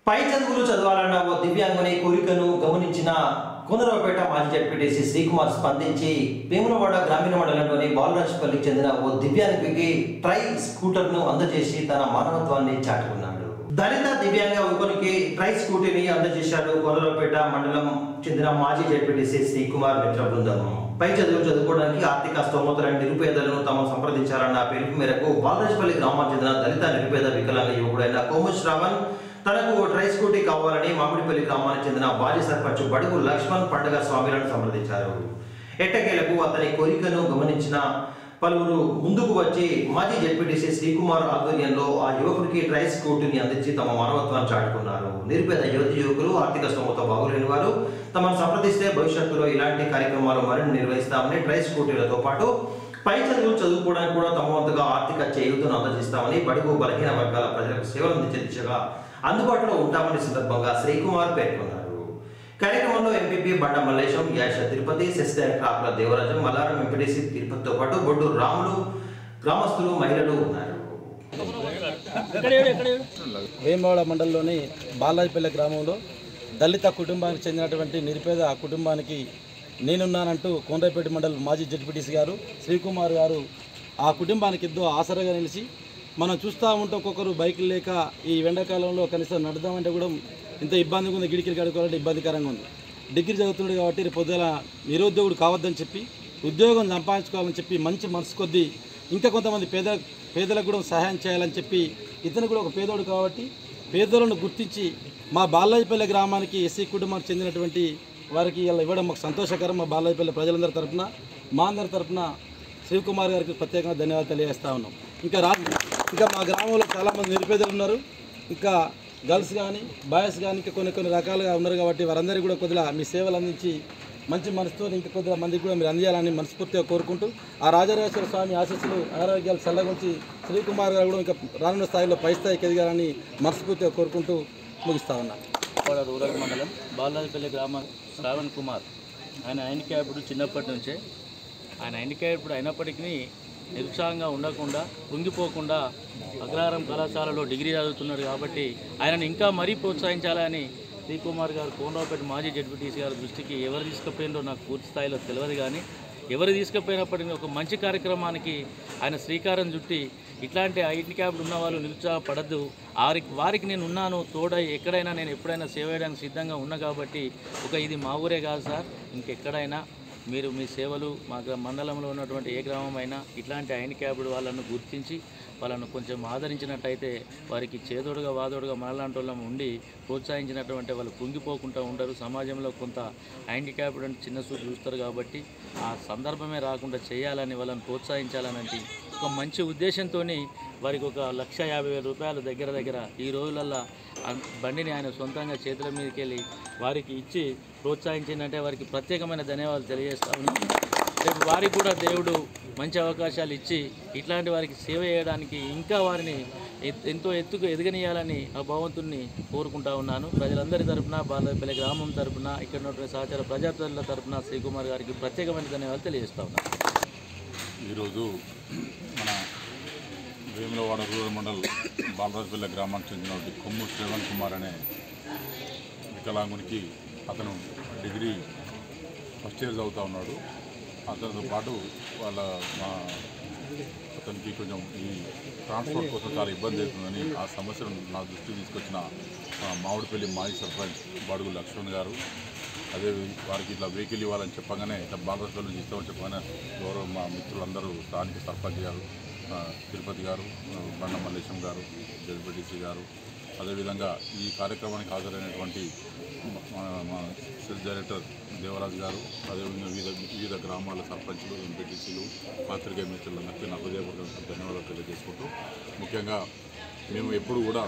పై చదువులు చదవాలన్న ఓ దివ్యాంగుని కోరికను గమనించిన కుందరపేట మాజీ జడ్పీటీసీ శ్రీకుమార్ స్పందించి వేములవాడ గ్రామీణ మండలంలోని బాలరాజపల్లికి చెందిన ఓ దివ్యాంగికి ట్రై స్కూటర్ను అందజేసి తన మానవత్వాన్ని చాటుకున్నాడు దళిత దివ్యాంగ యువకునికి ట్రై స్కూటీని అందజేశాడు కొనరపేట మండలం చెందిన మాజీ జడ్పీటీసీ శ్రీకుమార్ మిత్ర బృందం పై చదువులు చదువుకోవడానికి ఆర్థిక స్తోమత లేని నిరుపేదలను తాము సంప్రదించాలన్న పిలుపు మేరకు బాలరాజపల్లి గ్రామానికి చెందిన దళిత నిరుపేద వికలాంగ యువకుడైన కోము శ్రావణ్ తనకు ఓ ట్రై స్కూటీ కావాలని మామిడిపల్లి గ్రామానికి చెందిన మాజీ సర్పంచ్ బడుగు లక్ష్మణ్ పండుగ స్వామిలను సంప్రదించారు ఎట్టకేలకు అతని కోరికను గమనించిన పలువురు ముందుకు వచ్చి మాజీ జడ్పీటీసీ శ్రీకుమార్ ఆధ్వర్యంలో ఆ యువకుడికి ట్రై స్కూటీని అందించి తమ మానవత్వాన్ని చాటుకున్నారు నిరుపేద యువతి యువకులు ఆర్థిక స్తోమత బాగులేని వారు తమను సంప్రదిస్తే భవిష్యత్తులో ఇలాంటి కార్యక్రమాలు మరిన్ని నిర్వహిస్తామని ట్రై స్కూటీలతో పాటు పై చదువులు చదువుకోవడానికి కూడా తమ వంతుగా ఆర్థిక చేయూతను అందజేస్తామని బడుగు బలహీన వర్గాల ప్రజలకు సేవలు అందించే దిశగా అందుబాటులో ఉంటామని సందర్భంగా శ్రీకుమార్ పేర్కొన్నారు కార్యక్రమంలో MPP Banda Mallesham Yasha Tirupati CESS director Akula Devarajam Mallaram MPDC తిరుపతితో పాటు బొడ్డు రాములు గ్రామస్తులు మహిళలు ఉన్నారు వేమవాడ మండలంలోని బాలాజపల్లి గ్రామంలో దళిత కుటుంబానికి చెందినటువంటి నిరుపేద కుటుంబానికి నేనున్నానంటూ కోనరాపేట మండలం మాజీ జడ్పీటీసీ గారు శ్రీకుమార్ గారు ఆ కుటుంబానికి ఎంతో ఆసరాగా నిలిచి మనం చూస్తూ ఉంటే ఒక్కొక్కరు బైకులు లేక ఈ ఎండాకాలంలో కనీసం నడుద్దామంటే కూడా ఇంత ఇబ్బందిగా ఉంది గిడికిలు కడుకోవాలంటే ఇబ్బందికరంగా ఉంది డిగ్రీ చదువుతున్నాడు కాబట్టి రేపు పొద్దున నిరుద్యోగుడు కావద్దని చెప్పి ఉద్యోగం సంపాదించుకోవాలని చెప్పి మంచి మనసు కొద్దీ ఇంకా కొంతమంది పేద పేదలకు కూడా సహాయం చేయాలని చెప్పి ఇతను కూడా ఒక పేదోడు కాబట్టి పేదలను గుర్తించి మా బాలాజపల్లి గ్రామానికి ఎస్సీ కుటుంబానికి చెందినటువంటి వారికి ఇలా ఇవ్వడం మాకు సంతోషకరం మా బాలాజపల్లి ప్రజలందరి తరపున మా అందరి తరపున శివకుమార్ గారికి ప్రత్యేకంగా ధన్యవాదాలు తెలియజేస్తా ఉన్నాం ఇంకా రా ఇంకా మా గ్రామంలో చాలామంది నిరుపేదలు ఉన్నారు ఇంకా గర్ల్స్ కానీ బాయ్స్ కానీ ఇంకా కొన్ని కొన్ని రకాలుగా ఉన్నారు కాబట్టి వారందరికీ కూడా కొద్దిగా మీ సేవలు అందించి మంచి మనసుతో ఇంకా కొద్దిగా మందికి కూడా మీరు అందించాలని మనస్ఫూర్తిగా కోరుకుంటూ ఆ రాజరాజేశ్వర స్వామి ఆశీస్సులు ఆరోగ్యాలు చల్లగుంచి శ్రీకుమార్ గారు కూడా ఇంకా రానున్న స్థాయిలో పై స్థాయికి ఎదగాలని మనస్ఫూర్తిగా కోరుకుంటూ ముగిస్తా ఉన్నా కోడ రూరల్ మండలం బాలాజపల్లి గ్రామ శ్రావణ్ కుమార్ ఆయన హ్యాండిక్యాప్డ్ చిన్నప్పటి నుంచే ఆయన హ్యాండిక్యాప్డ్ అయినప్పటికీ నిరుత్సాహంగా ఉండకుండా కృంగిపోకుండా అగ్రహారం కళాశాలలో డిగ్రీ చదువుతున్నాడు కాబట్టి ఆయనను ఇంకా మరీ ప్రోత్సహించాలని శ్రీకుమార్ గారు కోనరావుపేట మాజీ జడ్పీటీసీ గారి దృష్టికి ఎవరు తీసుకుపోయిందో నాకు పూర్తి స్థాయిలో తెలియదు కానీ ఎవరు తీసుకుపోయినప్పటికీ ఒక మంచి కార్యక్రమానికి ఆయన శ్రీకారం చుట్టి ఇట్లాంటి ఐటీ క్యాబ్లు ఉన్న వాళ్ళు నిరుత్సాహపడద్దు వారికి వారికి నేను ఉన్నాను తోడై ఎక్కడైనా నేను ఎప్పుడైనా సేవ చేయడానికి సిద్ధంగా ఉన్నా కాబట్టి ఒక ఇది మా ఊరే కాదు సార్ ఇంకెక్కడైనా మీరు మీ సేవలు మా గ్రా- మండలంలో ఉన్నటువంటి ఏ గ్రామం అయినా ఇట్లాంటి హ్యాండిక్యాప్డ్ వాళ్ళను గుర్తించి వాళ్ళను కొంచెం ఆదరించినట్టయితే వారికి చేదోడుగా వాదోడుగా మనలాంటి వాళ్ళం ఉండి ప్రోత్సహించినటువంటి వాళ్ళు కుంగిపోకుండా ఉండరు సమాజంలో కొంత హ్యాండిక్యాప్డ్ అని చిన్న చూపు చూస్తారు కాబట్టి ఆ సందర్భమే రాకుండా చేయాలని వాళ్ళని ప్రోత్సహించాలనంటే ఒక మంచి ఉద్దేశంతో వారికి ఒక లక్ష యాభై వేల రూపాయలు దగ్గర దగ్గర ఈ రోజులల్లో ఆ బండిని ఆయన సొంతంగా చేతుల మీదకి వెళ్ళి వారికి ఇచ్చి ప్రోత్సహించిందంటే వారికి ప్రత్యేకమైన ధన్యవాదాలు తెలియజేస్తా ఉన్నాం రేపు వారికి కూడా దేవుడు మంచి అవకాశాలు ఇచ్చి ఇట్లాంటి వారికి సేవ చేయడానికి ఇంకా వారిని ఎత్- ఎంతో ఎత్తుకు ఎదగనీయాలని ఆ భగవంతుణ్ణి కోరుకుంటా ఉన్నాను ప్రజలందరి తరపున బాలపల్లి గ్రామం తరపున ఇక్కడ ఉన్నటువంటి సహచార ప్రజాప్రతినిధుల తరపున శ్రీకుమార్ గారికి ప్రత్యేకమైన ధన్యవాదాలు తెలియజేస్తా ఉన్నాను ఈరోజు మన వేములవాడ రూరల్ మండల్ బాలరాజపల్లి గ్రామానికి చెందినటువంటి కొమ్ము శ్రవణ్ కుమార్ అనే వికలాంగునికి అతను డిగ్రీ ఫస్ట్ ఇయర్ చదువుతా ఉన్నాడు అతనితో పాటు వాళ్ళ మా అతనికి కొంచెం ఈ ట్రాన్స్పోర్ట్ కోసం చాలా ఇబ్బంది అవుతుందని ఆ సమస్యను నా దృష్టికి తీసుకొచ్చిన మా మామిడిపల్లి మాజీ సర్పంచ్ బడుగు లక్ష్మణ్ గారు అదే వారికి ఇట్లా వెహికల్ ఇవ్వాలని చెప్పగానే ఇట్లా బాలరాజపల్లి నుంచి ఇస్తామని చెప్పగానే గౌరవ మా మిత్రులందరూ స్థానిక సర్పంచ్ గారు ఆ, తిరుపతి గారు ఆ, బండ మల్లేశం గారు జడ్పీటీసీ గారు అదేవిధంగా ఈ కార్యక్రమానికి హాజరైనటువంటి మా మా సెల్ డైరెక్టర్ దేవరాజు గారు అదేవిధంగా వివిధ వివిధ గ్రామాల సర్పంచులు ఎంపీటీసీలు పాత్రికేయ మిత్రులందరికీ నా హృదయపూర్వక ధన్యవాదాలు తెలియజేసుకుంటూ ముఖ్యంగా మేము ఎప్పుడు కూడా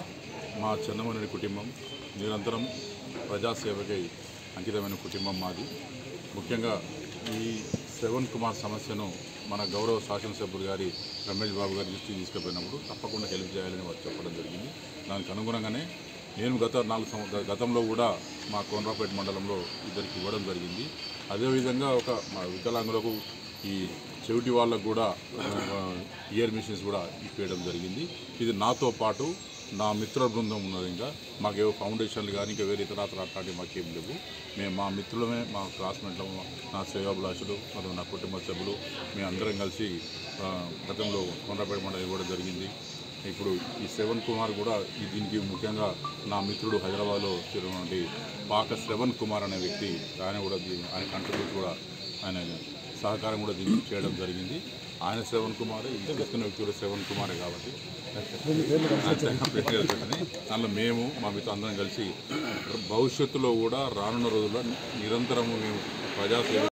మా చందమనేని కుటుంబం నిరంతరం ప్రజాసేవకై అంకితమైన కుటుంబం మాది ముఖ్యంగా ఈ శ్రవణ్ కుమార్ సమస్యను మన గౌరవ శాసనసభ్యులు గారి రమేష్ బాబు గారి దృష్టికి తీసుకుపోయినప్పుడు తప్పకుండా హెల్ప్ చేయాలని వారు చెప్పడం జరిగింది దానికి అనుగుణంగానే నేను గత నాలుగు సంవ గతంలో కూడా మా కోనరాపేట మండలంలో ఇద్దరికి ఇవ్వడం జరిగింది అదేవిధంగా ఒక మా వికలాంగులకు ఈ చెవిటి వాళ్ళకు కూడా ఆ, ఇయర్ మిషన్స్ కూడా ఇప్పించడం జరిగింది ఇది నాతో పాటు నా మిత్రుల బృందం ఉన్నది ఇంకా మాకేవో ఫౌండేషన్లు కానీ ఇంకా వేరే ఇతర అట్లాంటివి మాకేం లేవు మేము మా మిత్రులమే మా క్లాస్మేట్లు నా సేవాభిలాషులు మరియు నా కుటుంబ సభ్యులు మేము అందరం కలిసి ఆ, గతంలో కొండపేట మండలి ఇవ్వడం జరిగింది ఇప్పుడు ఈ శ్రవణ్ కుమార్ కూడా ఈ దీనికి ముఖ్యంగా నా మిత్రుడు హైదరాబాద్లో చేరినటువంటి పాక శ్రవణ్ కుమార్ అనే వ్యక్తి ఆయన కూడా దీ- ఆయన కంట్రిబ్యూట్ కూడా ఆయన సహకారం కూడా దీనికి చేయడం జరిగింది ఆయన శ్రవణ్ కుమార్ ఈ తీసుకున్న వ్యక్తి కూడా శ్రవణ్ కుమారే కాబట్టి దానిలో మేము మా మిత్రులు అందరం కలిసి భవిష్యత్తులో కూడా రానున్న రోజుల్లో నిరంతరము మేము ప్రజాసేవ